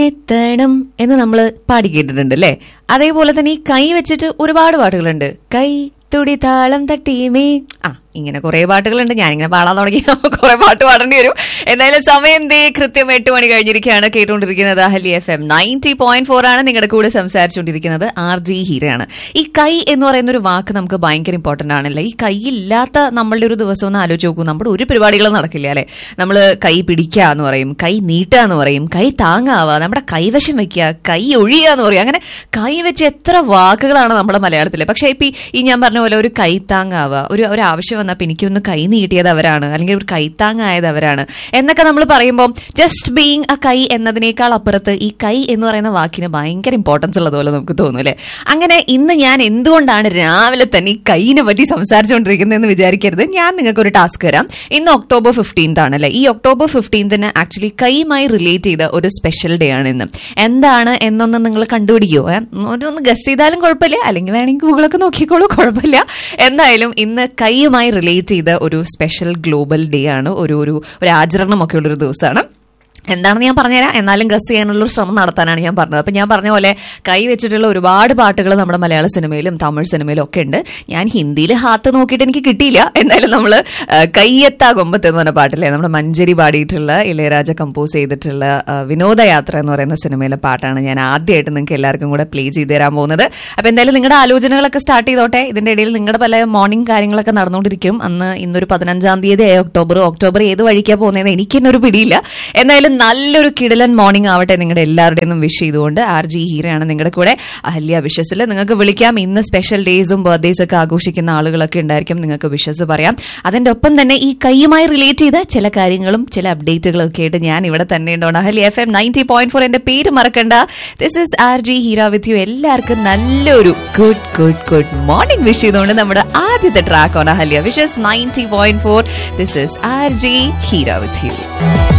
എത്തണം എന്ന് നമ്മൾ പാടി കേട്ടിട്ടുണ്ട് അല്ലേ അതേപോലെ തന്നെ ഈ കൈ വെച്ചിട്ട് ഒരുപാട് പാട്ടുകളുണ്ട് കൈ തുടി താളം തട്ടിമേ ആ ഇങ്ങനെ കുറെ പാട്ടുകളുണ്ട് ഞാനിങ്ങനെ പാടാൻ തുടങ്ങി കുറെ പാട്ട് പാടേണ്ടി വരും എന്തായാലും സമയം ദേ കൃത്യം എട്ട് മണി കഴിഞ്ഞിരിക്കുകയാണ് കേട്ടുകൊണ്ടിരിക്കുന്നത് Ahalya F M ninety point four ആണ് നിങ്ങളുടെ കൂടെ സംസാരിച്ചുകൊണ്ടിരിക്കുന്നത് ആർ ജി ഹീരയാണ് ഈ കൈ എന്ന് പറയുന്ന ഒരു വാക്ക് നമുക്ക് ഭയങ്കര ഇമ്പോർട്ടന്റ് ആണല്ലേ ഈ കൈ ഇല്ലാത്ത നമ്മളുടെ ഒരു ദിവസം ഒന്ന് ആലോചിച്ച് നോക്കൂ നമ്മുടെ ഒരു പരിപാടികളും നടക്കില്ല അല്ലെ നമ്മൾ കൈ പിടിക്കുക എന്ന് പറയും കൈ നീട്ടുക എന്ന് പറയും കൈ താങ്ങാവുക നമ്മുടെ കൈവശം വെക്കുക കൈ ഒഴിയുക എന്ന് പറയും അങ്ങനെ കൈ വെച്ച് എത്ര വാക്കുകളാണ് നമ്മുടെ മലയാളത്തിൽ പക്ഷേ ഇപ്പൊ ഈ- ഈ ഞാൻ പറഞ്ഞ പോലെ ഒരു കൈ താങ്ങാവുക ഒരു ഒരു ആവശ്യം വന്നപ്പോൾ എനിക്കൊന്ന് കൈ നീട്ടിയത് അവരാണ് അല്ലെങ്കിൽ ഒരു കൈത്താങ്ങായത് അവരാണ് എന്നൊക്കെ നമ്മൾ പറയുമ്പോൾ ജസ്റ്റ് ബീങ് അ കൈ എന്നതിനേക്കാൾ അപ്പുറത്ത് ഈ കൈ എന്ന് പറയുന്ന വാക്കിന് ഭയങ്കര ഇമ്പോർട്ടൻസ് ഉള്ളതുപോലെ നമുക്ക് തോന്നും അല്ലേ അങ്ങനെ ഇന്ന് ഞാൻ എന്തുകൊണ്ടാണ് രാവിലെ തന്നെ ഈ കൈയിനെ പറ്റി സംസാരിച്ചുകൊണ്ടിരിക്കുന്നതെന്ന് വിചാരിക്കരുത് ഞാൻ നിങ്ങൾക്ക് ഒരു ടാസ്ക് തരാം ഇന്ന് ഒക്ടോബർ ഫിഫ്റ്റീൻത് ആണ് അല്ലേ ഈ ഒക്ടോബർ ഫിഫ്റ്റീൻത്തിന് ആക്ച്വലി കൈയുമായി റിലേറ്റ് ചെയ്ത ഒരു സ്പെഷ്യൽ ഡേ ആണ് ഇന്ന് എന്താണ് എന്നൊന്ന് നിങ്ങൾ കണ്ടുപിടിക്കുമോ ഏ? ഒരു ഒന്ന് ഗസ് ചെയ്താലും കുഴപ്പമില്ല അല്ലെങ്കിൽ വേണമെങ്കിൽ ഗൂഗിളൊക്കെ നോക്കിക്കോളൂ കുഴപ്പമില്ല എന്തായാലും ഇന്ന് കൈയുമായി റിലേറ്റ് ചെയ്ത ഒരു സ്പെഷ്യൽ ഗ്ലോബൽ ഡേ ആണ് ഒരു ഒരു ഒരു ആചരണമൊക്കെ ഉള്ളൊരു ദിവസമാണ് എന്താണെന്ന് ഞാൻ പറഞ്ഞുതരാം എന്നാലും ഗസ് ചെയ്യാനുള്ള ഒരു ശ്രമം നടത്താനാണ് ഞാൻ പറഞ്ഞത് അപ്പൊ ഞാൻ പറഞ്ഞ പോലെ കൈ വെച്ചിട്ടുള്ള ഒരുപാട് പാട്ടുകൾ നമ്മുടെ മലയാള സിനിമയിലും തമിഴ് സിനിമയിലും ഒക്കെ ഉണ്ട് ഞാൻ ഹിന്ദിയിൽ ഹാത്ത് നോക്കിയിട്ട് എനിക്ക് കിട്ടിയില്ല എന്തായാലും നമ്മൾ കയ്യെത്താ കൊമ്പത്ത് എന്ന് പറഞ്ഞ പാട്ടില്ലേ നമ്മുടെ മഞ്ചരി പാടിയിട്ടുള്ള ഇളയരാജ കമ്പോസ് ചെയ്തിട്ടുള്ള ആ, വിനോദയാത്ര എന്ന് പറയുന്ന സിനിമയിലെ പാട്ടാണ് ഞാൻ ആദ്യമായിട്ട് നിങ്ങൾക്ക് എല്ലാവർക്കും കൂടെ പ്ലേ ചെയ്ത് തരാൻ പോകുന്നത് അപ്പൊ എന്തായാലും നിങ്ങളുടെ ആലോചനകളൊക്കെ സ്റ്റാർട്ട് ചെയ്തോട്ടെ ഇതിന്റെ ഇടയിൽ നിങ്ങളുടെ പല മോർണിംഗ് കാര്യങ്ങളൊക്കെ നടന്നുകൊണ്ടിരിക്കും അന്ന് ഇന്നൊരു പതിനഞ്ചാം തീയതി ഒക്ടോബർ ഒക്ടോബർ ഏത് വഴിക്കാ പോകുന്നതെന്ന് എനിക്ക് തന്നെ ഒരു പിടിയില്ല എന്തായാലും നല്ലൊരു കിടിലൻ മോർണിംഗ് ആവട്ടെ നിങ്ങളുടെ എല്ലാവരുടെയും വിഷ് ചെയ്തുകൊണ്ട് ആർ ജി ഹീരയാണ് നിങ്ങളുടെ കൂടെ അഹല്യ വിഷസിൽ നിങ്ങൾക്ക് വിളിക്കാം ഇന്ന് സ്പെഷ്യൽ ഡേയ്സും ബർത്ത്ഡേസ് ഒക്കെ ആഘോഷിക്കുന്ന ആളുകളൊക്കെ ഉണ്ടായിരിക്കും നിങ്ങൾക്ക് വിഷസ് പറയാം അതിന്റെ ഒപ്പം തന്നെ ഈ കൈയുമായി റിലേറ്റ് ചെയ്ത ചില കാര്യങ്ങളും ചില അപ്ഡേറ്റുകളും ഒക്കെ ആയിട്ട് ഞാൻ ഇവിടെ തന്നെ ഉണ്ടാവും Ahalya F M ninety point four എന്റെ പേര് മറക്കണ്ട this is R G Heera with you എല്ലാവർക്കും നല്ലൊരു good good good morning wish ചെയ്തുകൊണ്ട് നമ്മുടെ ആദ്യത്തെ ട്രാക്ക് ആണ് Ahalya wishes ninety point four this is R G Heera with U